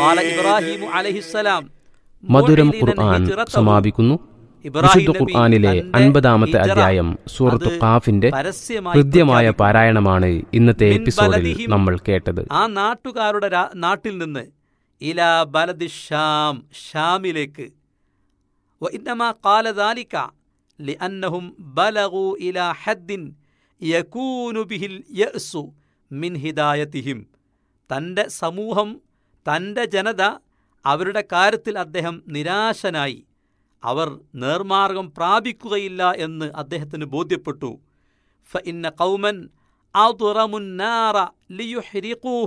قال إبراهيم عليه السلام മധുരം معلنا ഖുർആൻ هجرته. സമാപിക്കുന്നു ഇബ്രാഹിം വിശുദ്ധ നബി ഖുർആനിലെ തന്റെ അൻപതാമത്തെ ഹിജ്റ അധ്യായം സൂറത്തു അത് ഖാഫിന്റെ പരസ്യമായി ഹൃദ്യമായ പ്രഖ്യാപിക്കുന്നു. പാരായണമാണ് ഇന്നത്തെ മിൻ എപ്പിസോഡിൽ ബലദിഹിം നമ്മൾ കേട്ടത് ആ നാട്ടുകാരുടെ രാ- നാട്ടിൽ നിന്ന് ഇലാ ബലദി ഷാം ഷാമിലേക്ക് وإنما قال ذلك لأنهم بلغوا إلى حد يكون به اليأس من هدايتهم തൻ്റെ സമൂഹം തൻ്റെ ജനത അവരുടെ കാര്യത്തിൽ അദ്ദേഹം നിരാശനായി അവർ നേർമാർഗം പ്രാപിക്കുകയില്ല എന്ന് അദ്ദേഹത്തിന് ബോധ്യപ്പെട്ടു فإن قوما أضرموا النار ليحرقوه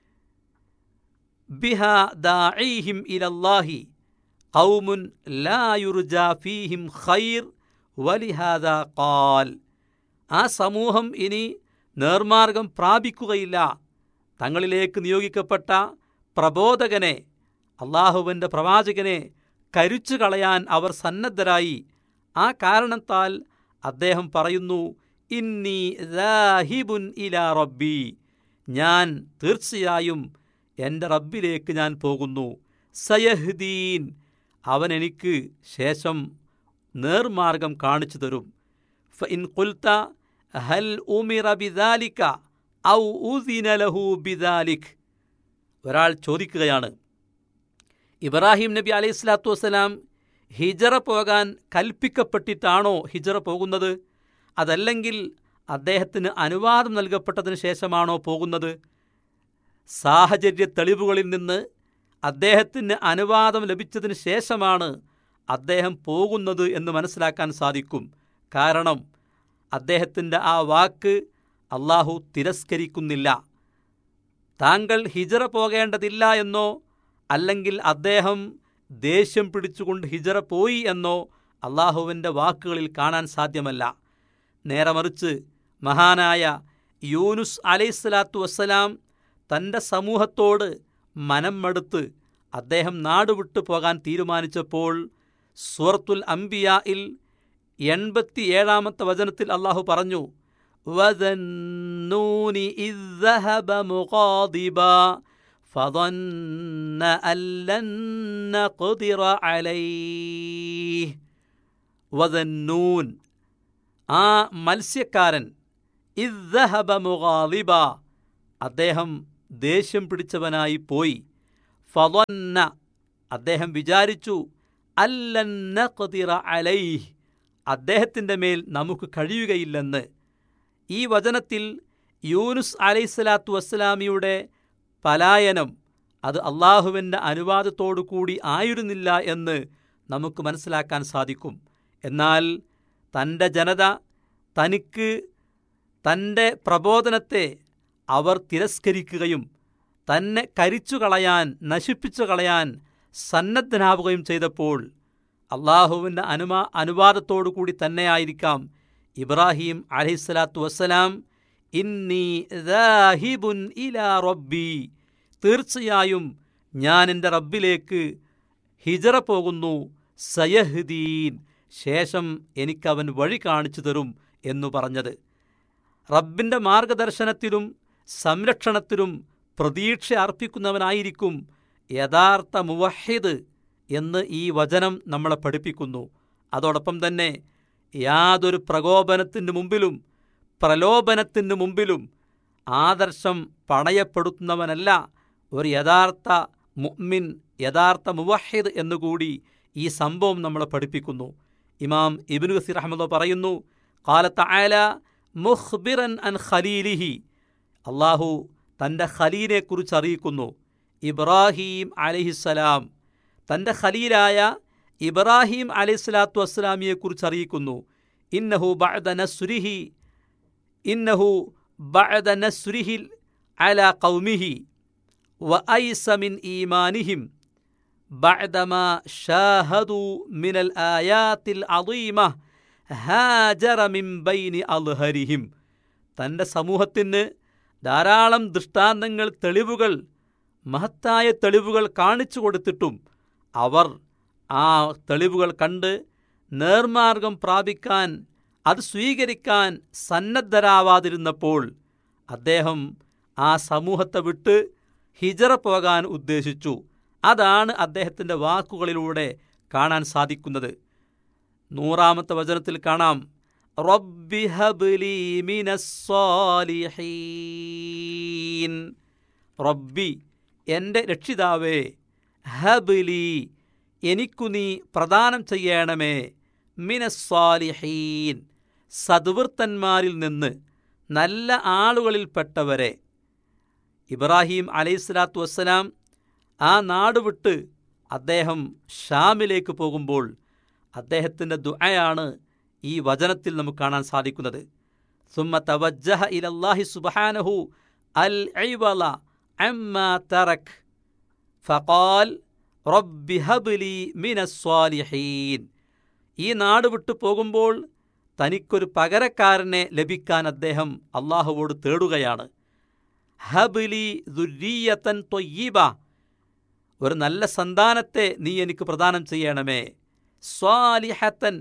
بها داعيهم إلى الله قوم لا يرجى فيهم خير ولهذا قال ആ സമൂഹം ഇനി നേർമാർഗം പ്രാപിക്കുകയില്ല തങ്ങളിലേക്ക് നിയോഗിക്കപ്പെട്ട പ്രബോധകനെ അള്ളാഹുവിൻ്റെ പ്രവാചകനെ കരിച്ചു കളയാൻ അവർ സന്നദ്ധരായി ആ കാരണത്താൽ അദ്ദേഹം പറയുന്നു ഇന്നി ദാഹിബുൻ ഇലാ റബ്ബി ഞാൻ തീർച്ചയായും എൻ്റെ റബ്ബിലേക്ക് ഞാൻ പോകുന്നു സയഹ്ദീൻ അവൻ എനിക്ക് ശേഷം നേർമാർഗം കാണിച്ചു തരും ഫഇൻ ഖുൽത ഹൽ ഉമിറ ബിദാലിക ഔ ഉദിന ലഹു ബിദാലിക് ഒരാൾ ചോദിക്കുകയാണ് ഇബ്രാഹിം നബി അലൈഹി സ്വലാത്തു വസ്സലാം ഹിജറ പോകാൻ കൽപ്പിക്കപ്പെട്ടിട്ടാണോ ഹിജറ പോകുന്നത് അതല്ലെങ്കിൽ അദ്ദേഹത്തിന് അനുവാദം നൽകപ്പെട്ടതിന് ശേഷമാണോ പോകുന്നത് സാഹചര്യ തെളിവുകളിൽ നിന്ന് അദ്ദേഹത്തിന് അനുവാദം ലഭിച്ചതിന് ശേഷമാണ് അദ്ദേഹം പോകുന്നത് എന്ന് മനസ്സിലാക്കാൻ സാധിക്കും കാരണം അദ്ദേഹത്തിൻ്റെ ആ വാക്ക് അള്ളാഹു തിരസ്കരിക്കുന്നില്ല താങ്കൾ ഹിജറ പോകേണ്ടതില്ല എന്നോ അല്ലെങ്കിൽ അദ്ദേഹം ദേഷ്യം പിടിച്ചുകൊണ്ട് ഹിജറ പോയി എന്നോ അള്ളാഹുവിൻ്റെ വാക്കുകളിൽ കാണാൻ സാധ്യമല്ല നേരെ മറിച്ച് മഹാനായ യൂനുസ് അലൈഹിസ്സലാത്തു വസ്സലാം തൻ്റെ സമൂഹത്തോട് മനം മടുത്ത് അദ്ദേഹം നാടുവിട്ടു പോകാൻ തീരുമാനിച്ചപ്പോൾ സൂറത്തുൽ അംബിയായിൽ എൺപത്തിയേഴാമത്തെ വചനത്തിൽ അള്ളാഹു പറഞ്ഞു وذنون إذ ذهب مغاضبا فظن أن لن نقدر عليه وذنون ആ മത്സ്യക്കാരൻ ഇദ്ദഹബ മുഗാലിബ അദ്ദേഹം ദേഷ്യം പിടിച്ചവനായി പോയി ഫവന്ന അദ്ദേഹം വിചാരിച്ചു അല്ലന്ന ഖദിറ അലൈഹ് അദ്ദേഹത്തിൻ്റെ മേൽ നമുക്ക് കഴിയുകയില്ലെന്ന് ഈ വചനത്തിൽ യൂനുസ് അലൈഹിസ്സലാത്തു വസ്സലാമിയുടെ പലായനം അത് അള്ളാഹുവിൻ്റെ അനുവാദത്തോടു കൂടി ആയിരുന്നില്ല എന്ന് നമുക്ക് മനസ്സിലാക്കാൻ സാധിക്കും എന്നാൽ തൻ്റെ ജനത തനിക്ക് തൻ്റെ പ്രബോധനത്തെ അവർ തിരസ്കരിക്കുകയും തന്നെ കരിച്ചു കളയാൻ നശിപ്പിച്ചു കളയാൻ സന്നദ്ധനാവുകയും ചെയ്തപ്പോൾ അള്ളാഹുവിൻ്റെ അനുമാ അനുവാദത്തോടു കൂടി തന്നെയായിരിക്കാം ഇബ്രാഹിം അലഹിസ്സലാത്തു വസ്സലാം ഇന്നി ദാഹിബുൻ ഇലാ റബ്ബി തീർച്ചയായും ഞാൻ എൻ്റെ റബ്ബിലേക്ക് ഹിജറ പോകുന്നു സയഹ്ദീൻ ശേഷം എനിക്കവൻ വഴി കാണിച്ചു തരും എന്നു പറഞ്ഞത് റബ്ബിൻ്റെ മാർഗദർശനത്തിലും സംരക്ഷണത്തിലും പ്രതീക്ഷ അർപ്പിക്കുന്നവനായിരിക്കും യഥാർത്ഥ മുവഹിദ് എന്ന് ഈ വചനം നമ്മളെ പഠിപ്പിക്കുന്നു അതോടൊപ്പം തന്നെ യാതൊരു പ്രകോപനത്തിൻ്റെ മുമ്പിലും പ്രലോഭനത്തിൻ്റെ മുമ്പിലും ആദർശം പണയപ്പെടുത്തുന്നവനല്ല ഒരു യഥാർത്ഥ മുഅ്മിൻ യഥാർത്ഥ മുവഹിദ് എന്നുകൂടി ഈ സംഭവം നമ്മളെ പഠിപ്പിക്കുന്നു ഇമാം ഇബ്നു ഗസീർ അഹമ്മദ് പറയുന്നു കാലത്ത് ആല മുഖ്ബിറൻ അൻ ഖലീലിഹി അള്ളാഹു തൻ്റെ ഖലീലിനെക്കുറിച്ച് അറിയിക്കുന്നു ഇബ്രാഹീം അലഹിസ്സലാം തൻ്റെ ഖലീലായ ഇബ്രാഹിം അലൈഹിസ്സലാത്തു വസ്സലാമിയെക്കുറിച്ച് അറിയിക്കുന്നു ഇന്നഹു ബഅദ നസ്രിഹി ഇന്നഹു ബഅദ നസ്രിഹി അല ഖൗമിഹി വഅയ്സ മിൻ ഈമാനിഹിം بعدما شاهدوا من الآيات العظيمة هاجر من بين أظهرهم തൻ്റെ സമൂഹത്തിന് ധാരാളം ദൃഷ്ടാന്തങ്ങൾ തെളിവുകൾ മഹത്തായ തെളിവുകൾ കാണിച്ചു കൊടുത്തിട്ടും അവർ ആ തെളിവുകൾ കണ്ട് നേർമാർഗം പ്രാപിക്കാൻ അത് സ്വീകരിക്കാൻ സന്നദ്ധരാവാതിരുന്നപ്പോൾ അദ്ദേഹം ആ സമൂഹത്തെ വിട്ട് ഹിജറ പോകാൻ ഉദ്ദേശിച്ചു അതാണ് അദ്ദേഹത്തിൻ്റെ വാക്കുകളിലൂടെ കാണാൻ സാധിക്കുന്നത് നൂറാമത്തെ വചനത്തിൽ കാണാം റബ്ബി ഹബ്ലി മിനസ്സാലിഹീൻ റബ്ബി എൻ്റെ രക്ഷിതാവേ ഹബ്ലി എനിക്കു നീ പ്രദാനം ചെയ്യണമേ മിനസ്സാലിഹീൻ സദ്വൃത്തന്മാരിൽ നിന്ന് നല്ല ആളുകളിൽപ്പെട്ടവരെ ഇബ്രാഹിം അലൈഹിസ്ലാത്തു വസ്സലാം ആ നാട് വിട്ട് അദ്ദേഹം ഷാമിലേക്ക് പോകുമ്പോൾ അദ്ദേഹത്തിൻ്റെ ദുആയാണ് ഈ വചനത്തിൽ നമുക്ക് കാണാൻ സാധിക്കുന്നത് സുമ്മ തവജ്ജഹ ഇലല്ലാഹി സുബ്ഹാനഹു അൽ ഐവല അമ്മ തറക് ഫഖാൽ റബ്ബി ഹബ്ലി മിനസ്സാലിഹീൻ ഈ നാട് വിട്ടു പോകുമ്പോൾ തനിക്കൊരു പകരക്കാരനെ ലഭിക്കാൻ അദ്ദേഹം അള്ളാഹുവോട് തേടുകയാണ് ഹബ്ലി ദുരീയത്തൻ തൊയ്യീബ ഒരു നല്ല സന്താനത്തെ നീ എനിക്ക് പ്രദാനം ചെയ്യണമേ സ്വാലിഹത്തൻ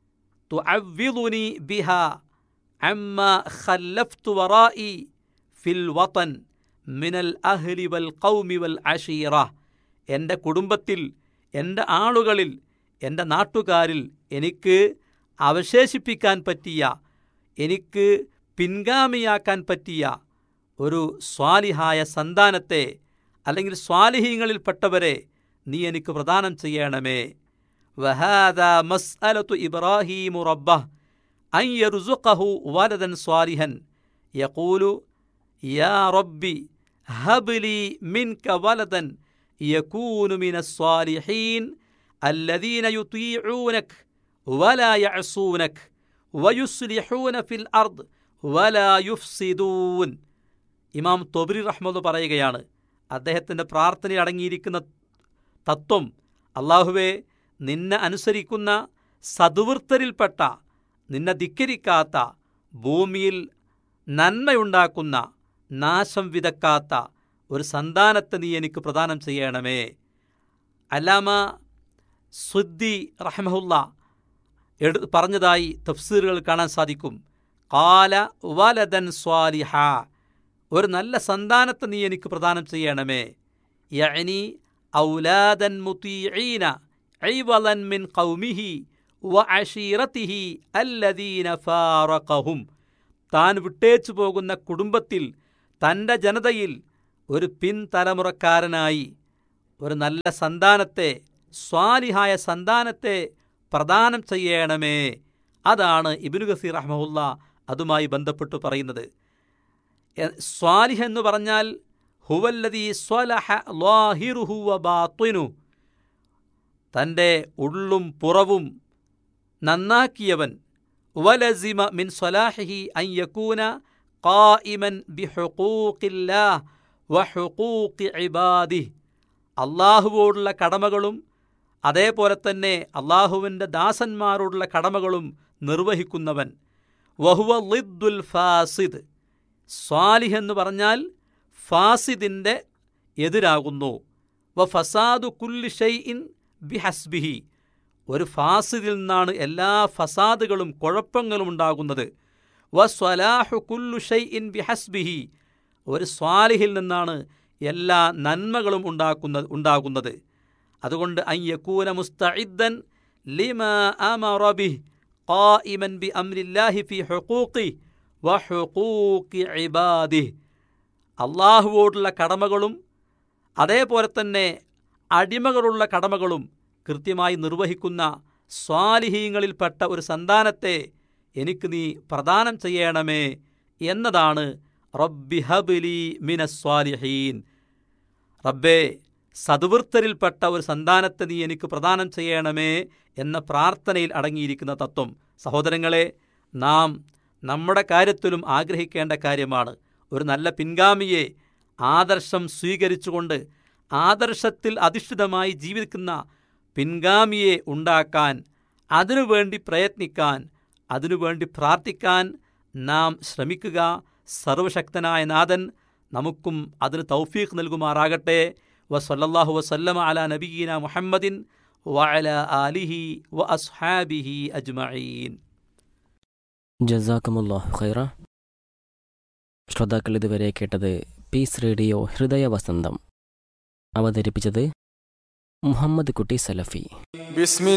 തുഅവ്വിളുനി ബിഹ അമ്മ ഖല്ലഫ്തു വറായി ഫിൽ വതൻ മിനൽ അഹ്ലി വൽ ഖൗമി വൽ അഷീറ എൻ്റെ കുടുംബത്തിൽ എൻ്റെ ആളുകളിൽ എൻ്റെ നാട്ടുകാരിൽ എനിക്ക് അവശേഷിപ്പിക്കാൻ പറ്റിയ എനിക്ക് പിൻഗാമിയാക്കാൻ പറ്റിയ ഒരു സ്വാലിഹായ സന്താനത്തെ അല്ലെങ്കിൽ സ്വാലിഹീങ്ങളിൽപ്പെട്ടവരെ നീ എനിക്ക് പ്രദാനം ചെയ്യണമേ വഹാദ മസ്അലത്തു ഇബ്രാഹീമു റബ്ബ അൻ യർസുഖഹു വലദൻ സ്വാലിഹൻ യഖൂലു യാ റബ്ബി ഹബ്ലി മിൻക വലദൻ യകൂനു മിനസ് സ്വാലിഹീൻ الذين يطيعونك ولا يعصونك ويصلحون في الأرض ولا يفسدون ഇമാം തൊബരി റഹ്മദ് പറയുകയാണ് അദ്ദേഹത്തിൻ്റെ പ്രാർത്ഥനയിൽ അടങ്ങിയിരിക്കുന്ന തത്വം അള്ളാഹുവെ നിന്നെ അനുസരിക്കുന്ന സതുവൃത്തരിൽപ്പെട്ട നിന്നെ ധിക്കരിക്കാത്ത ഭൂമിയിൽ നന്മയുണ്ടാക്കുന്ന നാശം വിതക്കാത്ത ഒരു സന്താനത്തെ നീ എനിക്ക് പ്രദാനം ചെയ്യണമേ അല്ലാമ സുദ്ദി റഹ്മഹുല്ല എടു പറഞ്ഞതായി തഫ്സീറുകൾ കാണാൻ സാധിക്കും കാല വലദൻ സ്വാലിഹ ഒരു നല്ല സന്താനത്തെ നീ എനിക്ക് പ്രദാനം ചെയ്യണമേ യഅനി ഔലാദൻ മുതീഈന ഐവലൻ മിൻ ഖൗമിഹി വ അഷീറത്തിഹി അല്ലദീന ഫാറഖഹും താൻ വിട്ടേച്ചു പോകുന്ന കുടുംബത്തിൽ തൻ്റെ ജനതയിൽ ഒരു പിൻതലമുറക്കാരനായി ഒരു നല്ല സന്താനത്തെ സ്വാലിഹായ സന്താനത്തെ പ്രദാനം ചെയ്യണമേ അതാണ് ഇബിനു ഗസീർ റഹ്മുല്ല അതുമായി ബന്ധപ്പെട്ട് പറയുന്നത് സ്വാലിഹ് എന്ന് പറഞ്ഞാൽ ഹുവല്ലതി സ്വലഹ ലാഹിറുഹു വബാത്തിനു തൻ്റെ ഉള്ളും പുറവും നന്നാക്കിയവൻ വലസിമ മിൻ സ്വലാഹിഹി അൻ യകൂന ഖായിമൻ ബിഹുഖൂഖില്ലാഹ് വഹുഖൂഖി ഇബാദിഹ് അള്ളാഹുവോടുള്ള കടമകളും അതേപോലെ തന്നെ അള്ളാഹുവിൻ്റെ ദാസന്മാരോടുള്ള കടമകളും നിർവഹിക്കുന്നവൻ വഹുവ ലിദ്ദുൽ ഫാസിദ് സ്വാലിഹ് എന്ന് പറഞ്ഞാൽ ഫാസിദിൻ്റെ എതിരാകുന്നു വ ഫസാദു കുല്ലി ഷൈഇൻ ബിഹസ്ബിഹി ഒരു ഫാസിദിൽ നിന്നാണ് എല്ലാ ഫസാദുകളും കുഴപ്പങ്ങളും ഉണ്ടാകുന്നത് വ സ്വലാഹു കുല്ലു ഷൈഇൻ ബിഹസ്ബിഹി ഒരു സ്വാലിഹിൽ നിന്നാണ് എല്ലാ നന്മകളും ഉണ്ടാക്കുന്ന ഉണ്ടാകുന്നത് അതുകൊണ്ട് അയ്യക്കൂന മുസ്തഇദ്ദൻ ലിമ അമറബിഹ് ഖായിമൻ ബി അംരില്ലാഹി ഫി ഹുഖൂഖി വ ഹുഖൂഖി ഇബാദിഹ് അള്ളാഹുവോടുള്ള കടമകളും അതേപോലെ തന്നെ അടിമകളുള്ള കടമകളും കൃത്യമായി നിർവഹിക്കുന്ന സ്വാലിഹീങ്ങളിൽപ്പെട്ട ഒരു സന്താനത്തെ എനിക്ക് നീ പ്രദാനം ചെയ്യണമേ എന്നതാണ് റബ്ബി ഹബിലി മിനസ്വാലിഹീൻ റബ്ബേ സദ്വൃത്തരിൽപ്പെട്ട ഒരു സന്താനത്തെ നീ എനിക്ക് പ്രദാനം ചെയ്യണമേ എന്ന പ്രാർത്ഥനയിൽ അടങ്ങിയിരിക്കുന്ന തത്വം സഹോദരങ്ങളെ നാം നമ്മുടെ കാര്യത്തിലും ആഗ്രഹിക്കേണ്ട കാര്യമാണ് ഒരു നല്ല പിൻഗാമിയെ ആദർശം സ്വീകരിച്ചുകൊണ്ട് ആദർശത്തിൽ അധിഷ്ഠിതമായി ജീവിക്കുന്ന പിൻഗാമിയെ ഉണ്ടാക്കാൻ അതിനുവേണ്ടി പ്രയത്നിക്കാൻ അതിനുവേണ്ടി പ്രാർത്ഥിക്കാൻ നാം ശ്രമിക്കുക സർവശക്തനായ നാഥൻ നമുക്കും അതിന് തൗഫീഖ് നൽകുമാറാകട്ടെ വസല്ലല്ലാഹു വസല്ലമ അല നബീന മുഹമ്മദിൻ വഅല ആലിഹി വ അസ്ഹാബിഹി അജ്മഈൻ ജസാക്കമുല്ലാഹു ഖൈറ ശ്രോതാക്കൾ ഇതുവരെ കേട്ടത് പീസ് റേഡിയോ ഹൃദയ വസന്തം അവതരിപ്പിച്ചത് മുഹമ്മദ് കുട്ടി സലഫി بسم